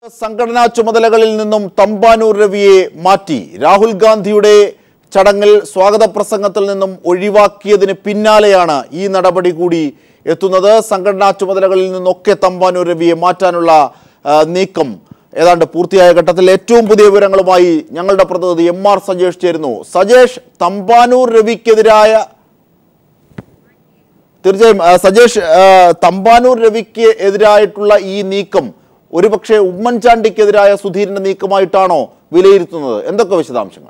സംഘടനാ ചുമതലകളിൽ നിന്നും തമ്പാനൂർ രവിയെ മാറ്റി രാഹുൽ ഗാന്ധിയുടെ ചടങ്ങിൽ സ്വാഗത പ്രസംഗത്തിൽ നിന്നും ഒഴിവാക്കിയതിന് പിന്നാലെയാണ് ഈ നടപടി കൂടി എത്തുന്നത് സംഘടനാ ചുമതലകളിൽ നിന്നൊക്കെ തമ്പാനൂർ രവിയെ മാറ്റാനുള്ള ആ, നീക്കം ഏതാണ്ട് പൂർത്തിയായ ഘട്ടത്തിൽ ഏറ്റവും പുതിയ വിവരങ്ങളുമായി ഞങ്ങളുടെ പ്രതിനിധി എം ആർ സജേഷ് ചേരുന്നു സജേഷ് തമ്പാനൂർ രവിക്കെതിരായ തീർച്ചയായും ആ, സജേഷ് ആ, തമ്പാനൂർ രവിക്ക് എതിരായിട്ടുള്ള ഈ നീക്കം ഒരുപക്ഷെ ഉമ്മൻചാണ്ടിക്കെതിരായ സുധീരന്റെ നീക്കമായിട്ടാണോ വിലയിരുത്തുന്നത് എന്തൊക്കെ വിശദാംശങ്ങൾ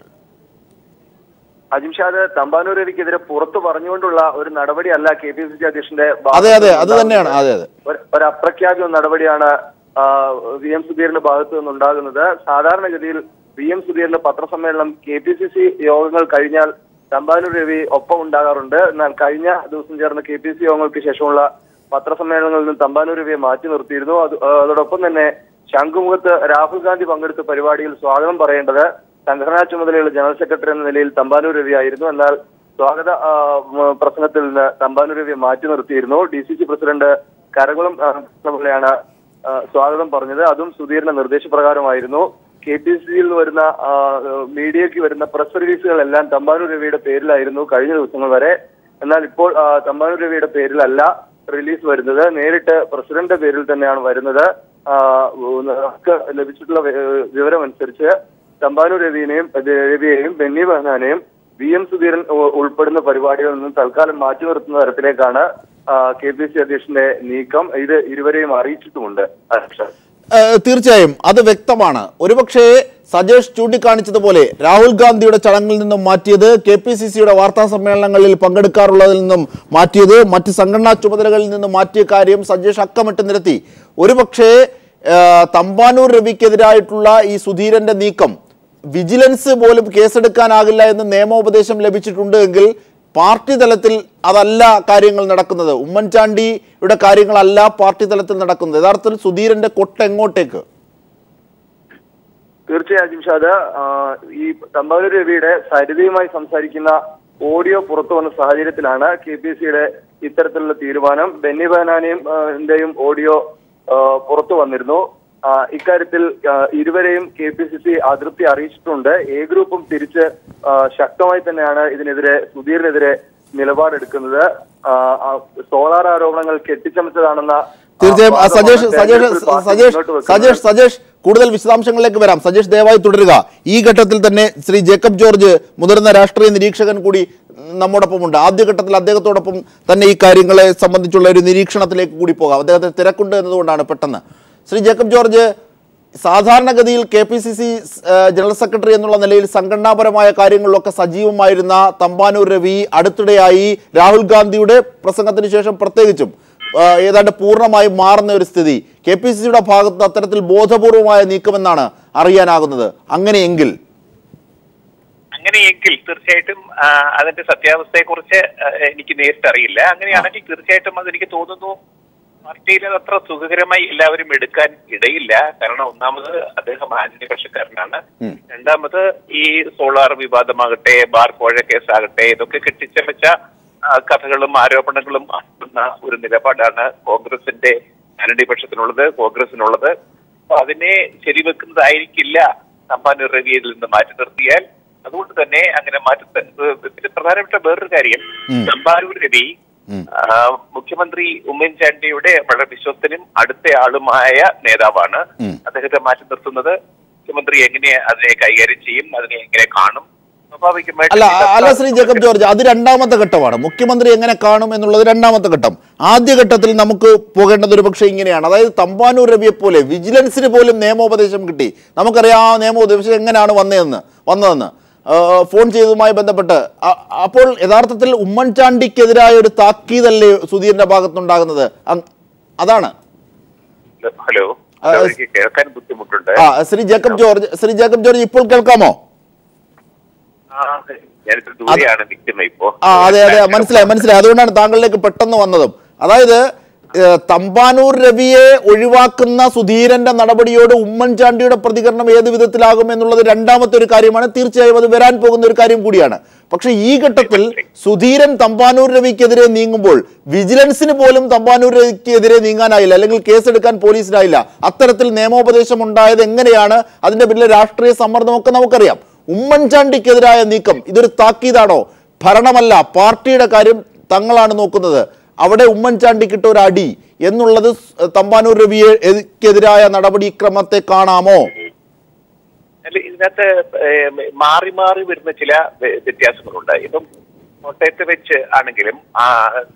അജിംഷാദ് തമ്പാനൂർ രവിക്കെതിരെ പുറത്തു പറഞ്ഞുകൊണ്ടുള്ള ഒരു നടപടിയല്ല കെ പി സി സി അധ്യക്ഷന്റെ അതെ അതെ അത് തന്നെയാണ് അതെ അതെ ഒരു- ഒരു അപ്രഖ്യാപിത നടപടിയാണ് ആ, വി എം സുധീറിന്റെ ഭാഗത്തു നിന്നുണ്ടാകുന്നത് സാധാരണഗതിയിൽ വി എം സുധീറിന്റെ പത്രസമ്മേളനം കെ പി സി സി യോഗങ്ങൾ കഴിഞ്ഞാൽ തമ്പാനൂർ രവി ഒപ്പം ഉണ്ടാകാറുണ്ട് എന്നാൽ കഴിഞ്ഞ ദിവസം ചേർന്ന കെ പി സി യോഗങ്ങൾക്ക് ശേഷമുള്ള പത്രസമ്മേളനങ്ങളിൽ നിന്ന് തമ്പാനൂർ രവിയെ മാറ്റി നിർത്തിയിരുന്നു അത് ആ, അതോടൊപ്പം തന്നെ ശംഖുമുഖത്ത് രാഹുൽ ഗാന്ധി പങ്കെടുത്ത പരിപാടിയിൽ സ്വാഗതം പറയേണ്ടത് സംഘടനാ ചുമതലയുള്ള ജനറൽ സെക്രട്ടറി എന്ന നിലയിൽ തമ്പാനൂർ രവി ആയിരുന്നു എന്നാൽ സ്വാഗത ആ, ഉം, പ്രസംഗത്തിൽ നിന്ന് തമ്പാനൂർ രവിയെ മാറ്റി നിർത്തിയിരുന്നു D C C president Karakulam ആ, പിള്ളയാണ് ആ, സ്വാഗതം പറഞ്ഞത് അതും സുധീറിന്റെ നിർദ്ദേശപ്രകാരമായിരുന്നു കെ പി സി സിയിൽ വരുന്ന ആ, മീഡിയയ്ക്ക് വരുന്ന പ്രസ് റിലീസുകളെല്ലാം തമ്പാനൂർ രവിയുടെ പേരിലായിരുന്നു കഴിഞ്ഞ ദിവസങ്ങൾ വരെ എന്നാൽ ഇപ്പോൾ ആ, തമ്പാനൂർ രവിയുടെ പേരിലല്ല റിലീസ് വരുന്നത് നേരിട്ട് പ്രസിഡന്റിന്റെ പേരിൽ തന്നെയാണ് വരുന്നത് ആ, നമുക്ക് ലഭിച്ചിട്ടുള്ള വി- വിവരം അനുസരിച്ച് തമ്പാനൂർ രവിനെയും രവിയെയും ബെന്നി ബഹനാനെയും വി എം സുധീരൻ ഉ- ഉൾപ്പെടുന്ന പരിപാടികളിൽ നിന്നും തൽക്കാലം മാറ്റി നിർത്തുന്ന തരത്തിലേക്കാണ് കെ പി സി അധ്യക്ഷന്റെ നീക്കം ഇത് ഇരുവരെയും അറിയിച്ചിട്ടുമുണ്ട് അധ്യക്ഷൻ ഏ, തീർച്ചയായും അത് വ്യക്തമാണ് ഒരുപക്ഷെ സജേഷ് ചൂണ്ടിക്കാണിച്ചതുപോലെ രാഹുൽ ഗാന്ധിയുടെ ചടങ്ങിൽ നിന്നും മാറ്റിയത് കെ പി സി സിയുടെ വാർത്താ സമ്മേളനങ്ങളിൽ പങ്കെടുക്കാറുള്ളതിൽ നിന്നും മാറ്റിയത് മറ്റ് സംഘടനാ ചുമതലകളിൽ നിന്നും മാറ്റിയ കാര്യം സജേഷ് അക്കമിട്ട് നിരത്തി ഒരുപക്ഷെ ഏ, തമ്പാനൂർ രവിക്കെതിരായിട്ടുള്ള ഈ സുധീരന്റെ നീക്കം വിജിലൻസ് പോലും കേസെടുക്കാനാകില്ല എന്ന് നിയമോപദേശം ലഭിച്ചിട്ടുണ്ട് എങ്കിൽ പാർട്ടി തലത്തിൽ അതല്ല കാര്യങ്ങൾ നടക്കുന്നത് ഉമ്മൻചാണ്ടിയുടെ കാര്യങ്ങളല്ല പാർട്ടി തലത്തിൽ നടക്കുന്നത് യഥാർത്ഥത്തിൽ സുധീരന്റെ കൊട്ട് എങ്ങോട്ടേക്ക് തീർച്ചയായും ഷാദ് ഈ തമ്പാനൂർ രവിയുടെ സരിതയുമായി സംസാരിക്കുന്ന ഓഡിയോ പുറത്തു വന്ന സാഹചര്യത്തിലാണ് കെ പി സിയുടെ ഇത്തരത്തിലുള്ള തീരുമാനം ബെന്നി ബഹനാനെയും ആ, ന്റെയും ഓഡിയോ ആ, പുറത്തു വന്നിരുന്നു ആ, ഇക്കാര്യത്തിൽ ആ, ഇരുവരെയും കെ പി സി സി അതൃപ്തി അറിയിച്ചിട്ടുണ്ട് എ ഗ്രൂപ്പും തിരിച്ച് ആ, ശക്തമായി തന്നെയാണ് ഇതിനെതിരെ സുധീറിനെതിരെ നിലപാടെടുക്കുന്നത് ആ, ആ, സോളാർ ആരോപണങ്ങൾ കെട്ടിച്ചമച്ചതാണെന്ന ആ, തീർച്ചയായും ആ, വാദമാണ് സജേഷ് സജേഷ് തെരഞ്ഞെടുപ്പിൽ പാർട്ടി സജേഷ് മുന്നോട്ട് വെക്കുന്നത്. സജേഷ് സജേഷ് കൂടുതൽ വിശദാംശങ്ങളിലേക്ക് വരാം സജേഷ് ദയവായി തുടരുക ഈ ഘട്ടത്തിൽ തന്നെ ശ്രീ ജേക്കബ് ജോർജ് മുതിർന്ന രാഷ്ട്രീയ നിരീക്ഷകൻ കൂടി നമ്മോടൊപ്പമുണ്ട് ആദ്യഘട്ടത്തിൽ അദ്ദേഹത്തോടൊപ്പം തന്നെ ഈ കാര്യങ്ങളെ സംബന്ധിച്ചുള്ള ഒരു നിരീക്ഷണത്തിലേക്ക് കൂടി പോകാം അദ്ദേഹത്തെ തിരക്കുണ്ട് എന്നതുകൊണ്ടാണ് പെട്ടെന്ന് ശ്രീ ജേക്കബ് ജോർജ് സാധാരണഗതിയിൽ K P C C general secretary എന്നുള്ള നിലയിൽ സംഘടനാപരമായ കാര്യങ്ങളിലൊക്കെ സജീവമായിരുന്ന തമ്പാനൂർ രവി അടുത്തിടെയായി രാഹുൽ ഗാന്ധിയുടെ പ്രസംഗത്തിന് ശേഷം പ്രത്യേകിച്ചും ആ, ഏതാണ്ട് പൂർണ്ണമായും മാറുന്ന ഒരു സ്ഥിതി കെ പി സി സിയുടെ ഭാഗത്ത് അത്തരത്തിൽ ബോധപൂർവമായ നീക്കമെന്നാണ് അറിയാനാകുന്നത് അങ്ങനെയെങ്കിൽ അങ്ങനെയെങ്കിൽ തീർച്ചയായിട്ടും ആ, അതിന്റെ സത്യാവസ്ഥയെക്കുറിച്ച് ആ, എനിക്ക് നേരിട്ട് അറിയില്ല അങ്ങനെയാണെങ്കിൽ തീർച്ചയായിട്ടും അതെനിക്ക് തോന്നുന്നു പാർട്ടിയിൽ അത് അത്ര സുഖകരമായി എല്ലാവരും എടുക്കാൻ ഇടയില്ല കാരണം ഒന്നാമത് അദ്ദേഹം ആന്റണി പക്ഷക്കാരനാണ് രണ്ടാമത് ഈ സോളാർ വിവാദമാകട്ടെ ബാർ കോഴ കേസാകട്ടെ ഇതൊക്കെ കെട്ടിച്ചമച്ച ആ, കഥകളും ആരോപണങ്ങളും ആക്കുന്ന ഒരു നിലപാടാണ് കോൺഗ്രസിന്റെ ആന്റണി പക്ഷത്തിനുള്ളത് കോൺഗ്രസിനുള്ളത് അപ്പൊ അതിനെ ശരിവെക്കുന്നതായിരിക്കില്ല തമ്പാനൂർ രവിയിൽ നിന്ന് മാറ്റി നിർത്തിയാൽ അതുകൊണ്ട് തന്നെ അങ്ങനെ മാറ്റി ത- പിന്നെ പ്രധാനപ്പെട്ട വേറൊരു കാര്യം തമ്പാനൂർ രവി ആ, മുഖ്യമന്ത്രി ഉമ്മൻചാണ്ടിയുടെ വളരെ വിശ്വസ്തനും അടുത്ത ആളുമായ നേതാവാണ് അദ്ദേഹത്തെ മാറ്റി നിർത്തുന്നത് മുഖ്യമന്ത്രി എങ്ങനെ അതിനെ കൈകാര്യം ചെയ്യും അതിനെ എങ്ങനെ കാണും സ്വാഭാവികമായിട്ടും അല്ല ഈ അല്ല ശ്രീ ജേക്കബ് ജോർജ് അത് രണ്ടാമത്തെ ഘട്ടമാണ് മുഖ്യമന്ത്രി എങ്ങനെ കാണും എന്നുള്ളത് രണ്ടാമത്തെ ഘട്ടം ആദ്യ ഘട്ടത്തിൽ നമുക്ക് പോകേണ്ടത് ഒരു പക്ഷേ ഇങ്ങനെയാണ് അതായത് തമ്പാനൂർ രവിയെ പോലെ വിജിലൻസിന് പോലും നിയമോപദേശം കിട്ടി നമുക്കറിയാം ആ നിയമോപദേശം എങ്ങനെയാണ് വന്നതെന്ന് വന്നതെന്ന് ആ, ഫോൺ ചെയ്തതുമായി ബന്ധപ്പെട്ട് അ- അപ്പോൾ യഥാർത്ഥത്തിൽ ഉമ്മൻചാണ്ടിക്കെതിരായ ഒരു താക്കീതല്ലേ സുധീറിന്റെ ഭാഗത്തുനിന്നുണ്ടാകുന്നത് അ- അതാണ് ഹലോ ആ, എനിക്ക് കേൾക്കാൻ ബുദ്ധിമുട്ടുണ്ട് ആ ശ്രീ ജേക്കബ് ജോർജ് ശ്രീ ജേക്കബ് ജോർജ് ഇപ്പോൾ കേൾക്കാമോ ആ, ഞാനിത്ര ദൂരെയാണ് നിൽക്കുന്നത് ഇപ്പോ ആ അതെ അതെ മനസ്സിലായി മനസ്സിലായി അതുകൊണ്ടാണ് താങ്കളിലേക്ക് പെട്ടെന്ന് വന്നതും അതായത് ഏഹ്, തമ്പാനൂർ രവിയെ ഒഴിവാക്കുന്ന സുധീരന്റെ നടപടിയോട് ഉമ്മൻചാണ്ടിയുടെ പ്രതികരണം ഏത് വിധത്തിലാകും എന്നുള്ളത് രണ്ടാമത്തെ ഒരു കാര്യമാണ് തീർച്ചയായും അത് വരാൻ പോകുന്ന ഒരു കാര്യം കൂടിയാണ് പക്ഷെ ഈ ഘട്ടത്തിൽ സുധീരൻ തമ്പാനൂർ രവിക്കെതിരെ നീങ്ങുമ്പോൾ വിജിലൻസിന് പോലും തമ്പാനൂർ രവിക്കെതിരെ നീങ്ങാനായില്ല അല്ലെങ്കിൽ കേസെടുക്കാൻ പോലീസിനായില്ല അത്തരത്തിൽ നിയമോപദേശം ഉണ്ടായത് എങ്ങനെയാണ് അതിന്റെ പിന്നിലെ രാഷ്ട്രീയ സമ്മർദ്ദമൊക്കെ നമുക്കറിയാം ഉമ്മൻചാണ്ടിക്കെതിരായ നീക്കം ഇതൊരു താക്കീതാണോ ഭരണമല്ല പാർട്ടിയുടെ കാര്യം തങ്ങളാണ് നോക്കുന്നത് അവിടെ ഉമ്മൻചാണ്ടിക്കിട്ട ഒരു അടി എന്നുള്ളത് സ് തമ്പാനൂർ രവിയെ എതിരായ നടപടിക്രമത്തെ കാണാമോ അല്ല ഇതിനകത്ത് ഏഹ്, മാറി മാറി വരുന്ന ചില വ്യ- വ്യത്യാസങ്ങളുണ്ട് ഇപ്പം കോട്ടയത്ത് വെച്ച് ആണെങ്കിലും ആ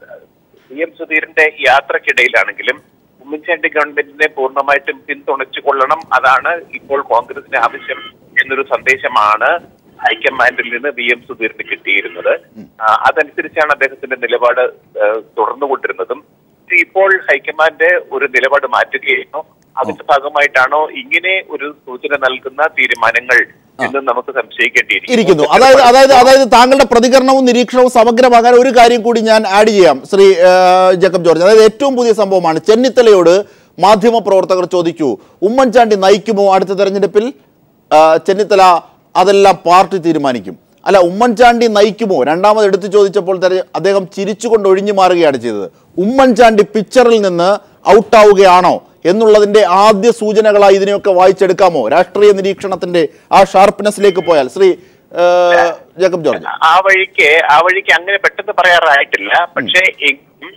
സി എം സുധീരന്റെ യാത്രക്കിടയിലാണെങ്കിലും ഉമ്മൻചാണ്ടി ഗവൺമെന്റിനെ പൂർണ്ണമായിട്ടും പിന്തുണച്ചു കൊള്ളണം അതാണ് ഇപ്പോൾ കോൺഗ്രസിന് ആവശ്യം എന്നൊരു സന്ദേശമാണ് ഹൈക്കമാൻഡിൽ നിന്ന് വി എം സുധീറിന് കിട്ടിയിരുന്നത് ആ, അതനുസരിച്ചാണ് അദ്ദേഹത്തിന്റെ നിലപാട് ഏഹ്, തുടർന്നുകൊണ്ടിരുന്നതും ഇപ്പോൾ ഹൈക്കമാൻഡ് ഒരു നിലപാട് മാറ്റുകയാണോ അതിന്റെ ഭാഗമായിട്ടാണോ ഇങ്ങനെ ഒരു സൂചന നൽകുന്ന തീരുമാനങ്ങൾ എന്ന് നമുക്ക് സംശയിക്കേണ്ടിയിരിക്കുന്നു ഇരിക്കുന്നു അതായത് അതായത് അതായത് താങ്കളുടെ പ്രതികരണവും നിരീക്ഷണവും സമഗ്രമാകാൻ ഒരു കാര്യം കൂടി ഞാൻ ആഡ് ചെയ്യാം ശ്രീ ആ, ജേക്കബ് ജോർജ് അതായത് ഏറ്റവും പുതിയ സംഭവമാണ് ചെന്നിത്തലയോട് മാധ്യമ പ്രവർത്തകർ ചോദിക്കൂ ഉമ്മൻചാണ്ടി നയിക്കുമോ അടുത്ത തെരഞ്ഞെടുപ്പിൽ ആ, ചെന്നിത്തല അതെല്ലാം പാർട്ടി തീരുമാനിക്കും അല്ല ഉമ്മൻചാണ്ടി നയിക്കുമോ രണ്ടാമത് എടുത്തു ചോദിച്ചപ്പോൾ തെര- അദ്ദേഹം ചിരിച്ചുകൊണ്ട് ഒഴിഞ്ഞു മാറുകയാണ് ചെയ്തത് ഉമ്മൻചാണ്ടി പിക്ചറിൽ നിന്ന് ഔട്ടാവുകയാണോ എന്നുള്ളതിന്റെ ആദ്യ സൂചനകളായി ഇതിനെയൊക്കെ വായിച്ചെടുക്കാമോ രാഷ്ട്രീയ നിരീക്ഷണത്തിന്റെ ആ ഷാർപ്നെസ്സിലേക്ക് പോയാൽ ശ്രീ ആ, ജേക്കബ് ജോർജ് ആ വഴിക്ക് ആ വഴിക്ക് അങ്ങനെ പെട്ടെന്ന് പറയാറായിട്ടില്ല പക്ഷേ എങ്കിലും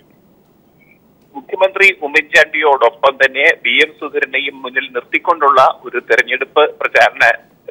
മുഖ്യമന്ത്രി ഉമ്മൻചാണ്ടിയോടൊപ്പം തന്നെ വി എം സുധീരനെയും മുന്നിൽ നിർത്തിക്കൊണ്ടുള്ള ഒരു തെരഞ്ഞെടുപ്പ് പ്രചാരണ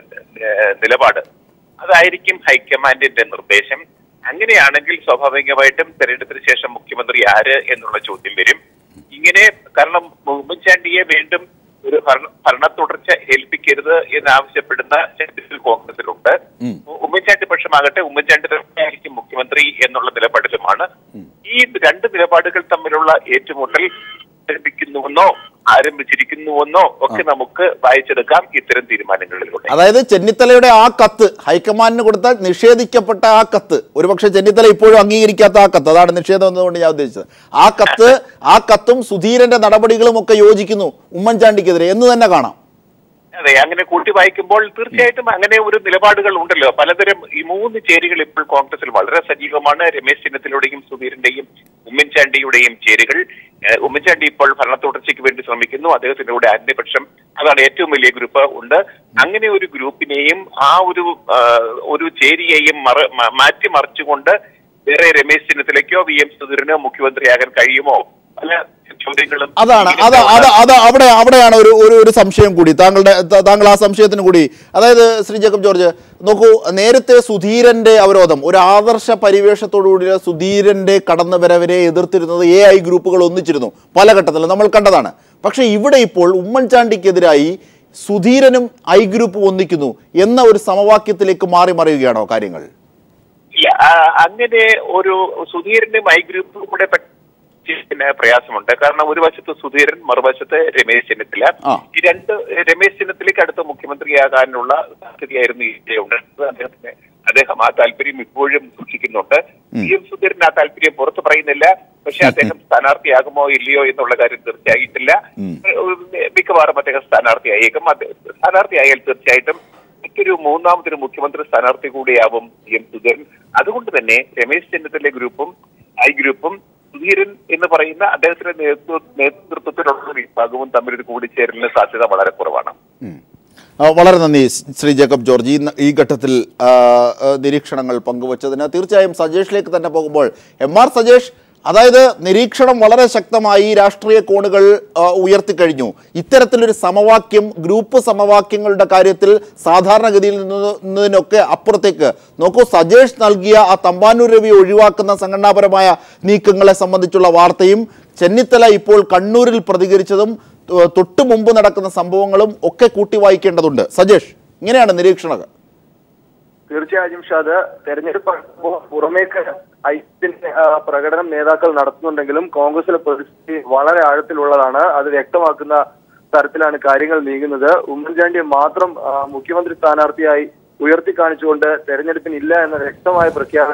ഏഹ്, നിലപാട് അതായിരിക്കും ഹൈക്കമാൻഡിന്റെ നിർദ്ദേശം അങ്ങനെയാണെങ്കിൽ സ്വാഭാവികമായിട്ടും തെരഞ്ഞെടുപ്പിന് ശേഷം മുഖ്യമന്ത്രി ആര് എന്നുള്ള ചോദ്യം വരും ഇങ്ങനെ കാരണം ഉമ്മൻചാണ്ടിയെ വീണ്ടും ഒരു ഭരണ ഭരണ തുടർച്ച ഏൽപ്പിക്കരുത് എന്നാവശ്യപ്പെടുന്ന ചില കോൺഗ്രസിലുണ്ട് ഉമ്മൻചാണ്ടി പക്ഷമാകട്ടെ ഉമ്മൻചാണ്ടി തന്നെയായിരിക്കും മുഖ്യമന്ത്രി എന്നുള്ള നിലപാടിലുമാണ് ഈ രണ്ട് നിലപാടുകൾ തമ്മിലുള്ള ഏറ്റുമുട്ടൽ ആരംഭിക്കുന്നുവെന്നോ ആരംഭിച്ചിരിക്കുന്നുവെന്നോ ഒക്കെ നമുക്ക് വായിച്ചെടുക്കാം ഇത്തരം തീരുമാനങ്ങളിലൂടെ അതായത് ചെന്നിത്തലയുടെ ആ കത്ത് ഹൈക്കമാൻഡിന് കൊടുത്ത നിഷേധിക്കപ്പെട്ട ആ കത്ത് ഒരുപക്ഷെ ചെന്നിത്തല ഇപ്പോഴും അംഗീകരിക്കാത്ത ആ കത്ത് അതാണ് നിഷേധം എന്നുകൊണ്ട് ഞാൻ ഉദ്ദേശിച്ചത് ആ കത്ത് ആ കത്തും സുധീരന്റെ നടപടികളും ഒക്കെ യോജിക്കുന്നു ഉമ്മൻചാണ്ടിക്കെതിരെ എന്ന് തന്നെ കാണാം അതെ അങ്ങനെ കൂട്ടി വായിക്കുമ്പോൾ തീർച്ചയായിട്ടും അങ്ങനെ ഒരു നിലപാടുകൾ ഉണ്ടല്ലോ പലതരം ഈ മൂന്ന് ചേരികൾ ഇപ്പോൾ കോൺഗ്രസിൽ വളരെ സജീവമാണ് രമേശ് ചെന്നിത്തലയുടെയും സുധീരന്റെയും ഉമ്മൻചാണ്ടിയുടെയും ചേരികൾ ഏഹ് ഉമ്മൻചാണ്ടി ഇപ്പോൾ ഭരണ തുടർച്ചയ്ക്ക് വേണ്ടി ശ്രമിക്കുന്നു അദ്ദേഹത്തിന്റെ കൂടെ അന്യപക്ഷം അതാണ് ഏറ്റവും വലിയ ഗ്രൂപ്പ് ഉണ്ട് അങ്ങനെ ഒരു ഗ്രൂപ്പിനെയും ആ ഒരു ആ, ഒരു ചേരിയെയും മറ മ- മാറ്റിമറിച്ചുകൊണ്ട് വേറെ രമേശ് ചെന്നിത്തലയ്ക്കോ വി എം സുധീരനോ മുഖ്യമന്ത്രിയാകാൻ കഴിയുമോ പല ചോദ്യങ്ങളും അതാണ് അത് അത് അത് അവിടെ അവിടെയാണ് ഒരു ഒരു ഒരു സംശയം കൂടി താങ്കളുടെ ത- താങ്കൾ ആ സംശയത്തിന് കൂടി അതായത് ശ്രീ ജേക്കബ് ജോർജ് നോക്കൂ നേരത്തെ സുധീരന്റെ അവരോധം ഒരു ആദർശ പരിവേഷത്തോടുകൂടിയ സുധീരന്റെ കടന്നുവരവിനെ എതിർത്തിരുന്നത് എ ഐ ഗ്രൂപ്പുകൾ ഒന്നിച്ചിരുന്നു പല ഘട്ടത്തിലും നമ്മൾ കണ്ടതാണ് പക്ഷേ ഇവിടെ ഇപ്പോൾ ഉമ്മൻചാണ്ടിക്കെതിരായി സുധീരനും ഐ ഗ്രൂപ്പ് ഒന്നിക്കുന്നു എന്ന ഒരു സമവാക്യത്തിലേക്ക് മാറി മറിയുകയാണോ കാര്യങ്ങൾ ഇല്ല ആ, അങ്ങനെ ഒരു സുധീരനും ഐ ഗ്രൂപ്പും കൂടെ പെ- പിന്നെ പ്രയാസമുണ്ട് കാരണം ഒരു വശത്ത് സുധീരൻ മറുവശത്ത് രമേശ് ചെന്നിത്തല ആ. ഈ രണ്ട് രമേശ് ചെന്നിത്തലയ്ക്ക് അടുത്ത മുഖ്യമന്ത്രിയാകാനുള്ള സാധ്യതയായിരുന്നു ഇവിടെ ഉണ്ടായിരുന്നത് അദ്ദേഹത്തിന് അദ്ദേഹം ആ താല്പര്യം ഇപ്പോഴും സൂക്ഷിക്കുന്നുണ്ട് പി എം സുധീരൻ ആ താല്പര്യം പുറത്തു പറയുന്നില്ല പക്ഷെ അദ്ദേഹം സ്ഥാനാർത്ഥിയാകുമോ ഇല്ലയോ എന്നുള്ള കാര്യം തീർച്ചയായിട്ടില്ല മിക്കവാറും അദ്ദേഹം സ്ഥാനാർത്ഥിയായേക്കും അദ്ദേഹം സ്ഥാനാർത്ഥിയായാൽ തീർച്ചയായിട്ടും മറ്റൊരു മൂന്നാമതൊരു മുഖ്യമന്ത്രി സ്ഥാനാർത്ഥി കൂടിയാവും പി എം സുധീരൻ അതുകൊണ്ട് തന്നെ രമേശ് ചെന്നിത്തല ഗ്രൂപ്പും ഐ ഗ്രൂപ്പും സുധീരൻ എന്ന് പറയുന്ന അദ്ദേഹത്തിന്റെ നേതൃത്വ നേതൃത്വത്തിലുള്ള വിഭാഗവും തമ്മിലൊരു കൂടിച്ചേരലിന് സാധ്യത വളരെ കുറവാണ് ഉം. ആ, വളരെ നന്ദി സ് ശ്രീ ജേക്കബ് ജോർജ് ഈ ന- ഈ ഘട്ടത്തിൽ ആ, ആ, നിരീക്ഷണങ്ങൾ പങ്കുവച്ചതിന് തീർച്ചയായും സജേഷിലേക്ക് തന്നെ പോകുമ്പോൾ എം ആർ സജേഷ് അതായത് നിരീക്ഷണം വളരെ ശക്തമായി രാഷ്ട്രീയ കോണുകൾ ആ, ഉയർത്തിക്കഴിഞ്ഞു ഇത്തരത്തിലൊരു സമവാക്യം ഗ്രൂപ്പ് സമവാക്യങ്ങളുടെ കാര്യത്തിൽ സാധാരണഗതിയിൽ നിന്ന്- നിന്നതിനൊക്കെ അപ്പുറത്തേക്ക് നോക്കൂ സജേഷ് നൽകിയ ആ തമ്പാനൂർ രവി ഒഴിവാക്കുന്ന സംഘടനാപരമായ നീക്കങ്ങളെ സംബന്ധിച്ചുള്ള വാർത്തയും ചെന്നിത്തല ഇപ്പോൾ കണ്ണൂരിൽ പ്രതികരിച്ചതും തൊ- തൊട്ടു മുമ്പ് നടക്കുന്ന സംഭവങ്ങളും ഒക്കെ കൂട്ടി വായിക്കേണ്ടതുണ്ട് സജേഷ് ഇങ്ങനെയാണ് നിരീക്ഷണങ്ങൾ തീർച്ചയായും ഷാദ് തെരഞ്ഞെടുപ്പ് അടുക്കുമ്പോൾ പുറമേക്ക് ഐക്യത്തിന്റെ ആ, പ്രകടനം നേതാക്കൾ നടത്തുന്നുണ്ടെങ്കിലും കോൺഗ്രസിലെ പരിസ്ഥിതി വളരെ ആഴത്തിലുള്ളതാണ് അത് വ്യക്തമാക്കുന്ന തരത്തിലാണ് കാര്യങ്ങൾ നീങ്ങുന്നത് ഉമ്മൻചാണ്ടിയെ മാത്രം ആ, മുഖ്യമന്ത്രി സ്ഥാനാർത്ഥിയായി ഉയർത്തി കാണിച്ചുകൊണ്ട് തെരഞ്ഞെടുപ്പിന് ഇല്ല എന്ന വ്യക്തമായ പ്രഖ്യാപനം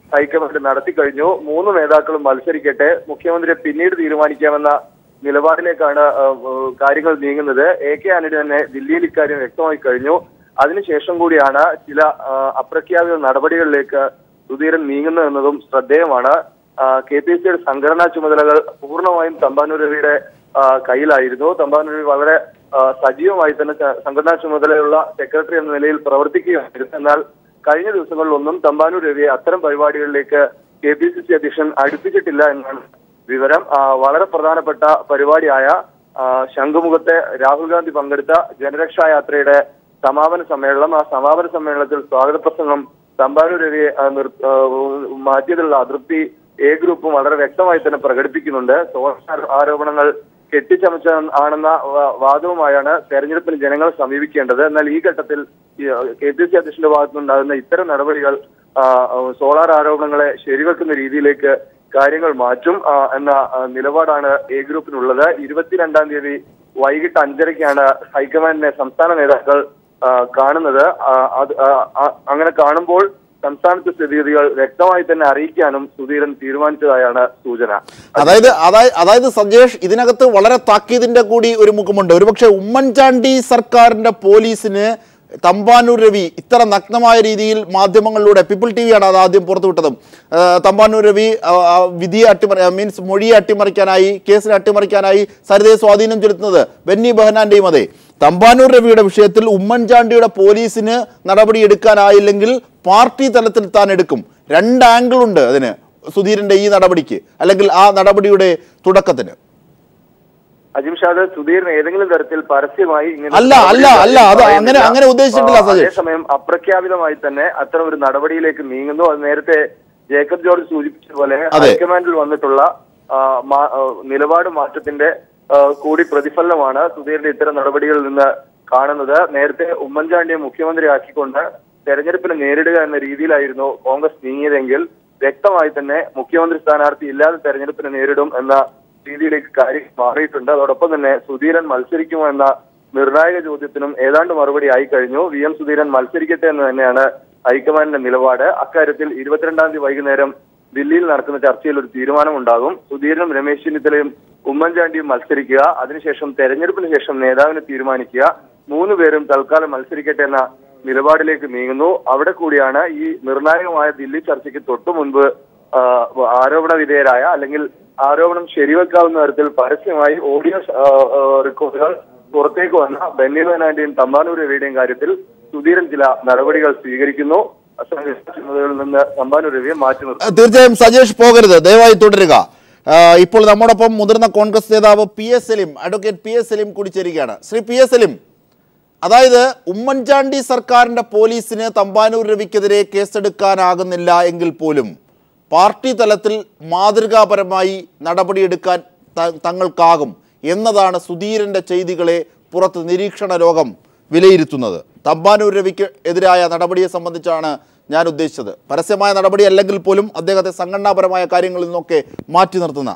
ഹൈക്കമാൻഡ് നടത്തി കഴിഞ്ഞു മൂന്ന് നേതാക്കളും മത്സരിക്കട്ടെ മുഖ്യമന്ത്രിയെ പിന്നീട് തീരുമാനിക്കാമെന്ന നിലപാടിലേക്കാണ് ആ, ആ, കാര്യങ്ങൾ നീങ്ങുന്നത് എ കെ ആന്റണി തന്നെ ദില്ലിയിൽ ഇക്കാര്യം വ്യക്തമായി കഴിഞ്ഞു അതിനുശേഷം കൂടിയാണ് ചില ആ, അപ്രഖ്യാപിത നടപടികളിലേക്ക് സുധീരൻ നീങ്ങുന്നു എന്നതും ശ്രദ്ധേയമാണ് കെ പി സിയുടെ സംഘടനാ ചുമതലകൾ പൂർണ്ണമായും തമ്പാനൂർ രവിയുടെ ആ, കയ്യിലായിരുന്നു തമ്പാനൂർ രവി വളരെ ആ, സജീവമായി തന്നെ ച- സംഘടനാ ചുമതലയുള്ള സെക്രട്ടറി എന്ന നിലയിൽ പ്രവർത്തിക്കുകയായിരുന്നു എന്നാൽ കഴിഞ്ഞ ദിവസങ്ങളിലൊന്നും തമ്പാനൂർ രവിയെ അത്തരം പരിപാടികളിലേക്ക് കെ പി സി സി അധ്യക്ഷൻ അടുപ്പിച്ചിട്ടില്ല എന്നാണ് വിവരം ആ, വളരെ പ്രധാനപ്പെട്ട പരിപാടിയായ ആ, ശംഖുമുഖത്തെ രാഹുൽ ഗാന്ധി പങ്കെടുത്ത ജനരക്ഷാ യാത്രയുടെ സമാപന സമ്മേളനം ആ സമാപന സമ്മേളനത്തിൽ സ്വാഗത പ്രസംഗം തമ്പാനൂർ രവിയെ ആ, നിർ- ആ, മാറ്റിയതിലുള്ള അതൃപ്തി എ ഗ്രൂപ്പും വളരെ വ്യക്തമായി തന്നെ പ്രകടിപ്പിക്കുന്നുണ്ട് സോളാർ ആരോപണങ്ങൾ കെട്ടിച്ചമച്ച ആണെന്ന വാ- വാദവുമായാണ് തെരഞ്ഞെടുപ്പിന് ജനങ്ങളെ സമീപിക്കേണ്ടത് എന്നാൽ ഈ ഘട്ടത്തിൽ കെ പി സി അധ്യക്ഷന്റെ ഭാഗത്തുനിന്നുണ്ടാകുന്ന ഇത്തരം നടപടികൾ ആ, ആ, സോളാർ ആരോപണങ്ങളെ ശരിവെക്കുന്ന രീതിയിലേക്ക് കാര്യങ്ങൾ മാറ്റും ആ, എന്ന ആ, നിലപാടാണ് എ ഗ്രൂപ്പിനുള്ളത് ഇരുപത്തിരണ്ടാം തീയതി വൈകിട്ട് അഞ്ചരയ്ക്കാണ് ഹൈക്കമാൻഡിനെ സംസ്ഥാന നേതാക്കൾ ആ, കാണുന്നത് ആ, അത് ആ, ആ, അങ്ങനെ കാണുമ്പോൾ സംസ്ഥാനത്തെ സ്ഥിതിഗതികൾ വ്യക്തമായി തന്നെ അറിയിക്കാനും സുധീരൻ തീരുമാനിച്ചതായാണ് സൂചന അതായത് അതായത് അതായത് സജേഷ് ഇതിനകത്ത് വളരെ താക്കീതിന്റെ കൂടി ഒരു മുഖമുണ്ട് ഒരുപക്ഷെ ഉമ്മൻചാണ്ടി സർക്കാരിന്റെ പോലീസിന് തമ്പാനൂർ രവി ഇത്ര നഗ്നമായ രീതിയിൽ മാധ്യമങ്ങളിലൂടെ പീപ്പിൾ ടി വിയാണ് അത് ആദ്യം പുറത്തുവിട്ടതും ആ, തമ്പാനൂർ രവി ആ, ആ, വിധിയെ അട്ടിമറി മീൻസ് മൊഴിയെ അട്ടിമറിക്കാനായി കേസിനെ അട്ടിമറിക്കാനായി സരിതയെ സ്വാധീനം ചെലുത്തുന്നത് ബെന്നി ബെഹനാന്റെയും അതെ തമ്പാനൂർ രവിയുടെ വിഷയത്തിൽ ഉമ്മൻചാണ്ടിയുടെ പോലീസിന് നടപടി എടുക്കാനായില്ലെങ്കിൽ പാർട്ടി തലത്തിൽ താൻ എടുക്കും രണ്ട് ആംഗിൾ ഉണ്ട് അതിന് സുധീരന്റെ ഈ നടപടിക്ക് അല്ലെങ്കിൽ ആ നടപടിയുടെ തുടക്കത്തിന് അജിം ഷാദ് സുധീറിന് ഏതെങ്കിലും തരത്തിൽ പരസ്യമായി ഇങ്ങനെ അല്ല, അല്ല, അല്ല, അത് അങ്ങനെ- അങ്ങനെ ഉദ്ദേശിച്ചിട്ടില്ല, ആ, സജീഷ്. അതേസമയം അപ്രഖ്യാപിതമായി തന്നെ അത്തരം ഒരു നടപടിയിലേക്ക് നീങ്ങുന്നു അത് നേരത്തെ ജേക്കബ് ജോർജ് സൂചിപ്പിച്ചതുപോലെ അതെ. ഹൈക്കമാൻഡിൽ വന്നിട്ടുള്ള ആ, മാ- ആ, നിലപാട് മാറ്റത്തിന്റെ ആ, കൂടി പ്രതിഫലനമാണ് സുധീറിന്റെ ഇത്തരം നടപടികളിൽ നിന്ന് കാണുന്നത് നേരത്തെ ഉമ്മൻചാണ്ടിയെ മുഖ്യമന്ത്രിയാക്കിക്കൊണ്ട് തെരഞ്ഞെടുപ്പിനെ നേരിടുക എന്ന രീതിയിലായിരുന്നു കോൺഗ്രസ് നീങ്ങിയതെങ്കിൽ വ്യക്തമായി തന്നെ മുഖ്യമന്ത്രി സ്ഥാനാർത്ഥി ഇല്ലാതെ തെരഞ്ഞെടുപ്പിനെ നേരിടും എന്ന രീതിയിലേക്ക് കാര്യം മാറിയിട്ടുണ്ട് അതോടൊപ്പം തന്നെ സുധീരൻ മത്സരിക്കുമോ എന്ന നിർണായക ചോദ്യത്തിനും ഏതാണ്ട് മറുപടി ആയി കഴിഞ്ഞു വി എം സുധീരൻ മത്സരിക്കട്ടെ എന്ന് തന്നെയാണ് ഹൈക്കമാൻഡിന്റെ നിലപാട് അക്കാര്യത്തിൽ ഇരുപത്തിരണ്ടാം തീയതി വൈകുന്നേരം ദില്ലിയിൽ നടക്കുന്ന ചർച്ചയിൽ ഒരു തീരുമാനമുണ്ടാകും സുധീരനും രമേശ് ചെന്നിത്തലയും ഉമ്മൻചാണ്ടിയും മത്സരിക്കുക അതിനുശേഷം തെരഞ്ഞെടുപ്പിന് ശേഷം നേതാവിനെ തീരുമാനിക്കുക മൂന്ന് പേരും തൽക്കാലം മത്സരിക്കട്ടെ എന്ന നിലപാടിലേക്ക് നീങ്ങുന്നു അവിടെ കൂടിയാണ് ഈ നിർണായകമായ ദില്ലി ചർച്ചയ്ക്ക് തൊട്ടു മുൻപ് ആ, ആരോപണ വിധേയരായ അല്ലെങ്കിൽ ആരോപണം ശരിവെക്കാവുന്ന തരത്തിൽ പരസ്യമായി ഓഡിയോ ആ, ആ, റെക്കോർഡുകൾ പുറത്തേക്ക് വന്ന ബെന്നി ബെനാന്റെയും തമ്പാനൂർ രവിയുടെയും കാര്യത്തിൽ സുധീരൻ ചില നടപടികൾ സ്വീകരിക്കുന്നു സംഘടനാ ചുമതലകളിൽ നിന്ന് തമ്പാനൂർ രവിയെ മാറ്റി നിർത്തുന്നു തീർച്ചയായും സജേഷ് പോകരുത് ദയവായി തുടരുക ആ, ഇപ്പോൾ നമ്മോടൊപ്പം മുതിർന്ന കോൺഗ്രസ് നേതാവ് P S Salim advocate P S Salim കൂടി ചേരുകയാണ് ശ്രീ പി എസ് സലീം അതായത് ഉമ്മൻചാണ്ടി സർക്കാരിന്റെ പോലീസിന് തമ്പാനൂർ രവിക്കെതിരെ കേസെടുക്കാനാകുന്നില്ല എങ്കിൽ പോലും പാർട്ടി തലത്തിൽ മാതൃകാപരമായി നടപടിയെടുക്കാൻ ത- തങ്ങൾക്കാകും എന്നതാണ് സുധീരന്റെ ചെയ്തികളെ പുറത്ത് നിരീക്ഷണ ലോകം വിലയിരുത്തുന്നത് തമ്പാനൂർ രവിക്ക് എതിരായ നടപടിയെ സംബന്ധിച്ചാണ് ഞാൻ ഉദ്ദേശിച്ചത് പരസ്യമായ നടപടി അല്ലെങ്കിൽ പോലും അദ്ദേഹത്തെ സംഘടനാപരമായ കാര്യങ്ങളിൽ നിന്നൊക്കെ മാറ്റി നിർത്തുന്ന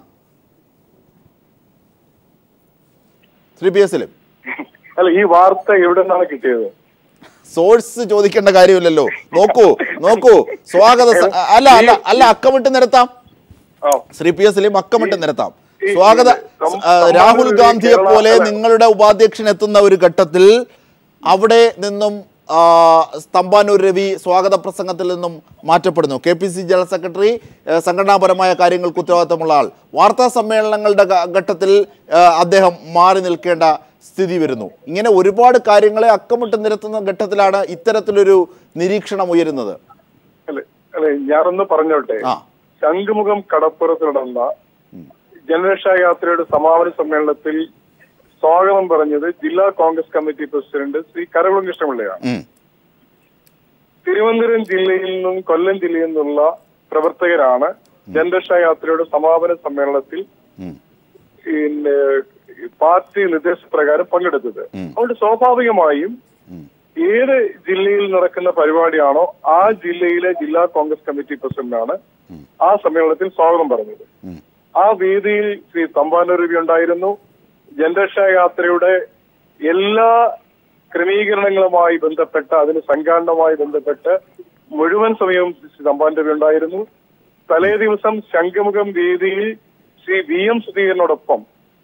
ശ്രീ പി എസിലും അല്ല ഈ വാർത്ത എവിടെ നിന്നാണ് കിട്ടിയത് സോഴ്സ് ചോദിക്കേണ്ട കാര്യമില്ലല്ലോ നോക്കൂ നോക്കൂ സ്വാഗത സ- അല്ല അല്ല അല്ല അക്കമിട്ട് നിരത്താം ആ ശ്രീ പി എസ് സലീം അക്കമിട്ട് നിരത്താം ഈ- സ്വാഗത സം- ആ, രാഹുൽ സമ്മാനനിധി ഗാന്ധിയെ കേരള- പോലെ അല്ല. നിങ്ങളുടെ ഉപാധ്യക്ഷൻ എത്തുന്ന ഒരു ഘട്ടത്തിൽ അവിടെ നിന്നും ആ, തമ്പാനൂർ രവി സ്വാഗത പ്രസംഗത്തിൽ നിന്നും മാറ്റപ്പെടുന്നു K P C general secretary ഏ, സംഘടനാപരമായ കാര്യങ്ങൾക്ക് ഉത്തരവാദിത്തമുള്ള ആൾ വാർത്താ സമ്മേളനങ്ങളുടെ ഘ- ഘട്ടത്തിൽ ആ, അദ്ദേഹം മാറി നിൽക്കേണ്ട സ്ഥിതി വരുന്നു ഇങ്ങനെ ഒരുപാട് കാര്യങ്ങളെ അക്കമിട്ട് നിരത്തുന്ന ഘട്ടത്തിലാണ് ഇത്തരത്തിലൊരു നിരീക്ഷണം ഉയരുന്നത് അല്ലെ അല്ലെ ഞാനൊന്ന് പറഞ്ഞോട്ടെ ആ ശംഖുമുഖം കടപ്പുറത്ത് നടന്ന ജനരക്ഷാ യാത്രയുടെ സമാപന സമ്മേളനത്തിൽ സ്വാഗതം പറഞ്ഞത് ജില്ലാ കോൺഗ്രസ് കമ്മിറ്റി പ്രസിഡന്റ് ശ്രീ കരകുളം കൃഷ്ണപിള്ളയാണ് ഉം. തിരുവനന്തപുരം ജില്ലയിൽ നിന്നും കൊല്ലം ജില്ലയിൽ നിന്നുള്ള പ്രവർത്തകരാണ് ജനരക്ഷാ യാത്രയുടെ സമാപന സമ്മേളനത്തിൽ ഉം. പിന്നെ പാർട്ടി നിർദ്ദേശപ്രകാരം പങ്കെടുത്തത് ഉം. അതുകൊണ്ട് സ്വാഭാവികമായും ഉം. ഏത് ജില്ലയിൽ നടക്കുന്ന പരിപാടിയാണോ ആ ജില്ലയിലെ ജില്ലാ കോൺഗ്രസ് കമ്മിറ്റി പ്രസിഡന്റാണ് ആ സമ്മേളനത്തിൽ സ്വാഗതം പറഞ്ഞത് ഉം. ആ വേദിയിൽ ശ്രീ തമ്പാനൂർ രവി ഉണ്ടായിരുന്നു ജനരക്ഷാ യാത്രയുടെ എല്ലാ ക്രമീകരണങ്ങളുമായി ബന്ധപ്പെട്ട അതിന് സംഘാടനവുമായി ബന്ധപ്പെട്ട് മുഴുവൻ സമയവും ശ്രീ തമ്പാൻ രവി ഉണ്ടായിരുന്നു തലേ ദിവസം ശംഖുമുഖം വേദിയിൽ ശ്രീ വി എം സുധീരനോടൊപ്പം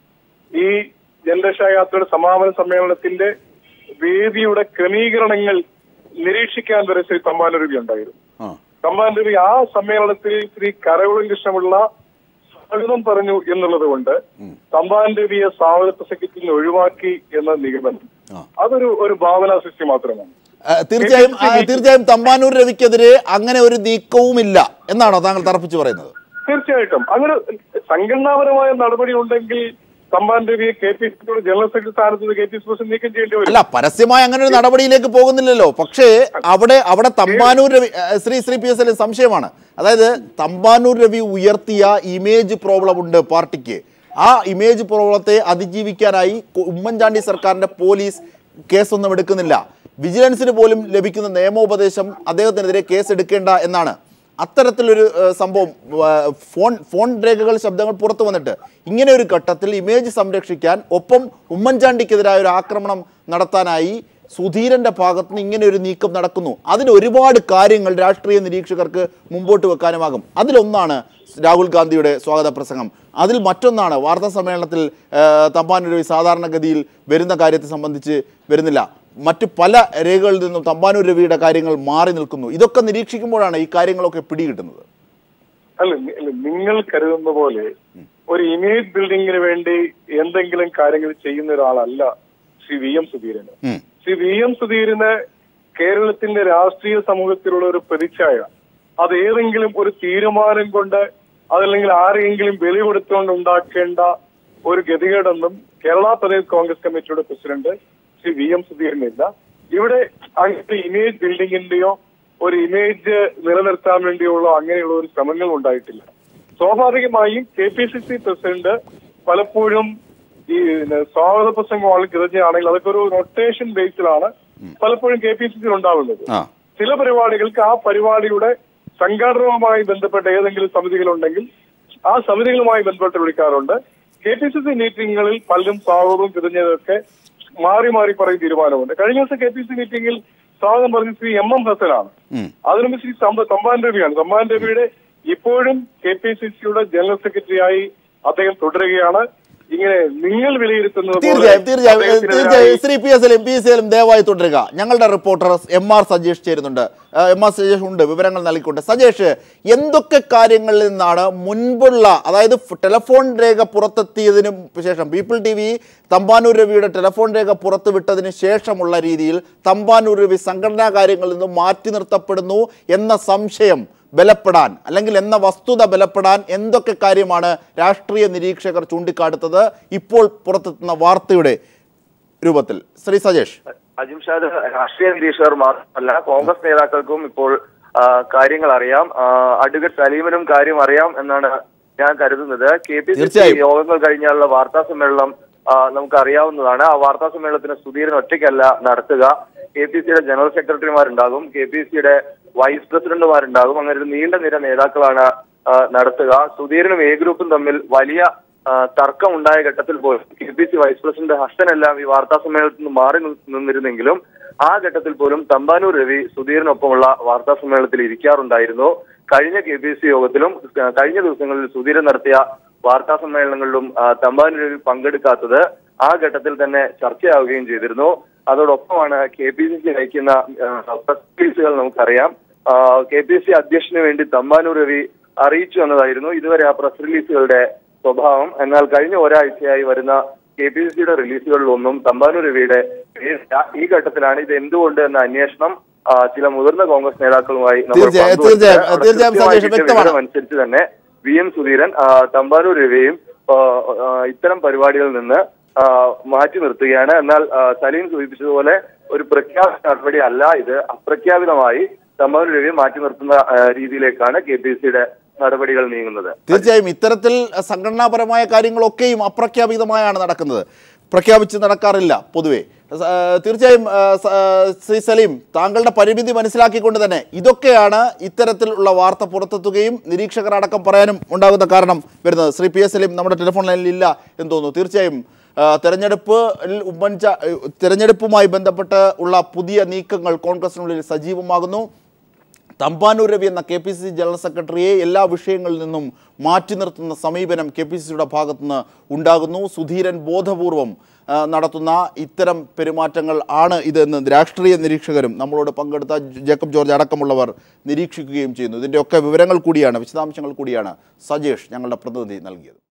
ഈ ജനരക്ഷായാത്രയുടെ സമാപന സമ്മേളനത്തിന്റെ വേദിയുടെ ക്രമീകരണങ്ങൾ നിരീക്ഷിക്കാൻ വരെ ശ്രീ തമ്പാൻ രവി ഉണ്ടായിരുന്നു ആ തമ്പാൻ രവി ആ സമ്മേളനത്തിൽ ശ്രീ കരകുളം കൃഷ്ണമുള്ള സ്വാഗതം പറഞ്ഞു എന്നുള്ളത് കൊണ്ട് തമ്പാൻ രവിയെ സ്വാഗത പ്രസംഗത്തിൽ നിന്ന് ഒഴിവാക്കി എന്ന നിഗമനം ആ. അതൊരു ഒരു ഭാവനാ സൃഷ്ടി മാത്രമാണ് ആ, തീർച്ചയായും ആ, തീർച്ചയായും തമ്പാനൂർ രവിക്കെതിരെ അങ്ങനെ ഒരു നീക്കവുമില്ല എന്നാണോ താങ്കൾ തറപ്പിച്ച് പറയുന്നത് തീർച്ചയായിട്ടും അങ്ങനെ സംഘടനാപരമായ നടപടി ഉണ്ടെങ്കിൽ തമ്പാൻ രവിയെ കെ പി സിയുടെ ജനറൽ സെക്രട്ടറി സ്ഥാനത്ത് നിന്ന് കെ പി സി പ്രസിഡന്റ് നീക്കം ചെയ്യേണ്ടി വരും അല്ല പരസ്യമായ അങ്ങനെ ഒരു നടപടിയിലേക്ക് പോകുന്നില്ലല്ലോ പക്ഷേ അവിടെ അവിടെ തമ്പാനൂർ രവി ആ, Shri Shri P S L സംശയമാണ് അതായത് തമ്പാനൂർ രവി ഉയർത്തിയ ഇമേജ് പ്രോബ്ലം ഉണ്ട് പാർട്ടിക്ക് ആ ഇമേജ് പ്രോബ്ലത്തെ അതിജീവിക്കാനായി കൊ- ഉമ്മൻചാണ്ടി സർക്കാരിന്റെ പോലീസ് കേസൊന്നും എടുക്കുന്നില്ല വിജിലൻസിന് പോലും ലഭിക്കുന്ന നിയമോപദേശം അദ്ദേഹത്തിനെതിരെ കേസ് എടുക്കേണ്ട എന്നാണ് അത്തരത്തിലൊരു ഏഹ്, സംഭവം ആ, ഫോൺ ഫോൺ രേഖകൾ ശബ്ദങ്ങൾ പുറത്തു വന്നിട്ട് ഇങ്ങനെ ഒരു ഘട്ടത്തിൽ ഇമേജ് സംരക്ഷിക്കാൻ ഒപ്പം ഉമ്മൻചാണ്ടിക്കെതിരായ ഒരു ആക്രമണം നടത്താനായി സുധീരന്റെ ഭാഗത്ത് നിന്ന് ഇങ്ങനെ ഒരു നീക്കം നടക്കുന്നു അതിന് ഒരുപാട് കാര്യങ്ങൾ രാഷ്ട്രീയ നിരീക്ഷകർക്ക് മുമ്പോട്ട് വെക്കാനുമാകും അതിലൊന്നാണ് രാഹുൽ ഗാന്ധിയുടെ സ്വാഗത പ്രസംഗം അതിൽ മറ്റൊന്നാണ് വാർത്താ സമ്മേളനത്തിൽ ഏഹ്, തമ്പാനൂർ രവി സാധാരണഗതിയിൽ വരുന്ന കാര്യത്തെ സംബന്ധിച്ച് വരുന്നില്ല മറ്റ് പല രേഖകളിൽ നിന്നും തമ്പാനൂർ രവിയുടെ കാര്യങ്ങൾ മാറി നിൽക്കുന്നു ഇതൊക്കെ നിരീക്ഷിക്കുമ്പോഴാണ് ഈ കാര്യങ്ങളൊക്കെ പിടികിട്ടുന്നത് അല്ല നി- അല്ല, നിങ്ങൾ കരുതുന്ന പോലെ ഒരു ഇമേജ് ബിൽഡിങ്ങിന് വേണ്ടി എന്തെങ്കിലും കാര്യങ്ങൾ ചെയ്യുന്ന ഒരാളല്ല ശ്രീ വി എം സുധീരന് ഉം. ശ്രീ വി എം സുധീരന് കേരളത്തിന്റെ രാഷ്ട്രീയ സമൂഹത്തിലുള്ള ഒരു പ്രതിച്ഛായ അത് ഏതെങ്കിലും ഒരു തീരുമാനം കൊണ്ട് അതല്ലെങ്കിൽ ആരെങ്കിലും ബലി കൊടുത്തുകൊണ്ട് ഉണ്ടാക്കേണ്ട ഒരു ഗതികേടൊന്നും കേരള പ്രദേശ് കോൺഗ്രസ് കമ്മിറ്റിയുടെ പ്രസിഡന്റ് ശ്രീ വി എം സുധീരനില്ല ഇവിടെ അങ്ങനെ ഇമേജ് ബിൽഡിങ്ങിന്റെയോ ഒരു ഇമേജ് നിലനിർത്താൻ വേണ്ടിയുള്ള അങ്ങനെയുള്ള ഒരു ശ്രമങ്ങൾ ഉണ്ടായിട്ടില്ല സ്വാഭാവികമായും K P C C president പലപ്പോഴും ഈ പിന്നെ സ്വാഗത പ്രസംഗമാണ് കൃതജ്ഞയാണെങ്കിൽ അതൊക്കെ ഒരു റൊട്ടേഷൻ ബേസിലാണ് പലപ്പോഴും കെ പി സി സിയിൽ ഉണ്ടാവുന്നത് ആ ചില പരിപാടികൾക്ക് ആ പരിപാടിയുടെ സംഘടനവുമായി ബന്ധപ്പെട്ട ഏതെങ്കിലും സമിതികളുണ്ടെങ്കിൽ ആ സമിതികളുമായി ബന്ധപ്പെട്ട് വിളിക്കാറുണ്ട് കെ പി സി സി മീറ്റിങ്ങുകളിൽ പലരും സ്വാഗതവും കൃതജ്ഞതയൊക്കെ മാറി മാറി പറയും തീരുമാനമുണ്ട് കഴിഞ്ഞ ദിവസം കെ പി സി മീറ്റിംഗിൽ സ്വാഗതം പറഞ്ഞ ശ്രീ എം എം ഹസനാണ് ഉം. അതിനുമ്പ് ശ്രീ തമ്പ- തമ്പാൻ രവിയാണ് തമ്പാൻ രവിയുടെ ഇപ്പോഴും കെ പി സി സിയുടെ ജനറൽ സെക്രട്ടറിയായി അദ്ദേഹം തുടരുകയാണ് ഇങ്ങനെ നിങ്ങൾ വിലയിരുത്തുന്നത് പോലെ തീർച്ചയായും തീർച്ചയായും അദ്ദേഹത്തിനെതിരായി തീർച്ചയായും ശ്രീ പി എസ് എലും പി എസ് എലും ദയവായി തുടരുക ഞങ്ങളുടെ റിപ്പോർട്ടർ എം ആർ സജേഷ് ചേരുന്നുണ്ട് ആ, എം ആർ സജേഷ് ഉണ്ട് വിവരങ്ങൾ നൽകിക്കൊണ്ട് സജേഷ് എന്തൊക്കെ കാര്യങ്ങളിൽ നിന്നാണ് മുൻപുള്ള അതായത് ഫ് ടെലഫോൺ രേഖ പുറത്തെത്തിയതിനു ശേഷം പീപ്പിൾ ടി വി തമ്പാനൂർ രവിയുടെ ടെലഫോൺ രേഖ പുറത്തുവിട്ടതിന് ശേഷമുള്ള രീതിയിൽ തമ്പാനൂർ രവി സംഘടനാ കാര്യങ്ങളിൽ നിന്നും മാറ്റി നിർത്തപ്പെടുന്നു എന്ന സംശയം ബലപ്പെടാൻ അല്ലെങ്കിൽ എന്ന വസ്തുത ബലപ്പെടാൻ എന്തൊക്കെ കാര്യമാണ് രാഷ്ട്രീയ നിരീക്ഷകർ ചൂണ്ടിക്കാട്ടുന്നത് ഇപ്പോൾ പുറത്തെത്തുന്ന വാർത്തയുടെ രൂപത്തിൽ ശ്രീ സജേഷ് അജിംഷാദ് രാഷ്ട്രീയ നിരീക്ഷകർ മാത്രമല്ല കോൺഗ്രസ് നേതാക്കൾക്കും ഇപ്പോൾ ആ, കാര്യങ്ങൾ അറിയാം ആ, അഡ്വക്കേറ്റ് സലീമിനും കാര്യം അറിയാം എന്നാണ് ഞാൻ കരുതുന്നത് കെ പി സി സി തീർച്ചയായും. യോഗങ്ങൾ കഴിഞ്ഞാലുള്ള വാർത്താ സമ്മേളനം ആ, നമുക്ക് അറിയാവുന്നതാണ് ആ വാർത്താ സമ്മേളനത്തിന് സുധീരൻ ഒറ്റയ്ക്കല്ല നടത്തുക കെ പി സിയുടെ ജനറൽ സെക്രട്ടറിമാരുണ്ടാകും കെ പി സിയുടെ വൈസ് പ്രസിഡന്റുമാരുണ്ടാകും അങ്ങനെ ഒരു നീണ്ട നിര നേതാക്കളാണ് ആ, നടത്തുക സുധീരനും എ ഗ്രൂപ്പും തമ്മിൽ വലിയ ആ, തർക്കം ഉണ്ടായ ഘട്ടത്തിൽ പോലും K P C vice president ഹസനെല്ലാം ഈ വാർത്താ സമ്മേളനത്തിൽ നിന്ന് മാറി നി- നിന്നിരുന്നെങ്കിലും ആ ഘട്ടത്തിൽ പോലും തമ്പാനൂർ രവി സുധീരനൊപ്പമുള്ള വാർത്താ സമ്മേളനത്തിൽ ഇരിക്കാറുണ്ടായിരുന്നു കഴിഞ്ഞ കെ പി സി യോഗത്തിലും ആ, കഴിഞ്ഞ ദിവസങ്ങളിൽ സുധീരൻ നടത്തിയ വാർത്താ സമ്മേളനങ്ങളിലും ആ, തമ്പാനൂർ രവി പങ്കെടുക്കാത്തത് ആ ഘട്ടത്തിൽ തന്നെ ചർച്ചയാവുകയും ചെയ്തിരുന്നു അതോടൊപ്പമാണ് കെ പി സി സി നയിക്കുന്ന ആ, പ്രസ് റിലീസുകൾ നമുക്കറിയാം കെ പി സി അധ്യക്ഷന് വേണ്ടി തമ്പാനൂർ രവി അറിയിച്ചു എന്നതായിരുന്നു ഇതുവരെ ആ പ്രസ് റിലീസുകളുടെ സ്വഭാവം എന്നാൽ കഴിഞ്ഞ ഒരാഴ്ചയായി വരുന്ന കെ പി സി സിയുടെ റിലീസുകളിലൊന്നും തമ്പാനൂർ രവിയുടെ പേരില്ല ഈ ഘട്ടത്തിലാണ് ഇത് എന്തുകൊണ്ട് എന്ന അന്വേഷണം ആ, ചില മുതിർന്ന കോൺഗ്രസ് നേതാക്കളുമായി നമ്മൾ തീർച്ചയായും, പങ്കുവച്ചത്. തീർച്ചയായും, അവിടെ തീർച്ചയായും കൃത്യമായി സതീഷ് കിട്ടിയ വ്യക്തമാണ്. വിവരം അനുസരിച്ച് തന്നെ വി എം സുധീരൻ ആ, തമ്പാനൂർ രവിയും ആ, ആ, ഇത്തരം പരിപാടികളിൽ നിന്ന് ആ, മാറ്റി നിർത്തുകയാണ് എന്നാൽ ആ, സലീം സൂചിപ്പിച്ചതുപോലെ ഒരു പ്രഖ്യാപിത നടപടി അല്ല ഇത് അപ്രഖ്യാപിതമായി തമ്പാനൂർ രവിയെ മാറ്റി നിർത്തുന്ന ആ, രീതിയിലേക്കാണ് കെ പി സിയുടെ നടപടികൾ നീങ്ങുന്നത് തീർച്ചയായും ഇത്തരത്തിൽ സംഘടനാപരമായ കാര്യങ്ങളൊക്കെയും അപ്രഖ്യാപിതമായാണ് നടക്കുന്നത് പ്രഖ്യാപിച്ച് നടക്കാറില്ല പൊതുവെ സ- ആ, തീർച്ചയായും ആ, സ- ആ, ശ്രീ സലീം താങ്കളുടെ പരിമിതി മനസ്സിലാക്കിക്കൊണ്ട് തന്നെ ഇതൊക്കെയാണ് ഇത്തരത്തിലുള്ള വാർത്ത പുറത്തെത്തുകയും നിരീക്ഷകർ അടക്കം പറയാനും ഉണ്ടാകുന്ന കാരണം വരുന്നത് ശ്രീ പി എസ് സലീം നമ്മുടെ ടെലിഫോൺ ലൈനിൽ ഇല്ല എന്ന് തോന്നുന്നു തീർച്ചയായും ആ, തെരഞ്ഞെടുപ്പ് ഉമ്മൻചാ തെരഞ്ഞെടുപ്പുമായി ബന്ധപ്പെട്ട് ഉള്ള പുതിയ നീക്കങ്ങൾ കോൺഗ്രസിനുള്ളിൽ സജീവമാകുന്നു തമ്പാനൂർ രവി എന്ന K P C C general സെക്രട്ടറിയെ എല്ലാ വിഷയങ്ങളിൽ നിന്നും മാറ്റി നിർത്തുന്ന സമീപനം കെ പി സി സിയുടെ ഭാഗത്തുനിന്ന് ഉണ്ടാകുന്നു സുധീരൻ ബോധപൂർവം ആ, നടത്തുന്ന ഇത്തരം പെരുമാറ്റങ്ങൾ ആണ് ഇതെന്ന് രാഷ്ട്രീയ നിരീക്ഷകരും നമ്മളോട് പങ്കെടുത്ത ജേക്കബ് ജോർജ് അടക്കമുള്ളവർ നിരീക്ഷിക്കുകയും ചെയ്യുന്നു ഇതിൻ്റെയൊക്കെ വിവരങ്ങൾ കൂടിയാണ് വിശദാംശങ്ങൾ കൂടിയാണ് സജേഷ് ഞങ്ങളുടെ പ്രതിനിധി നൽകിയത്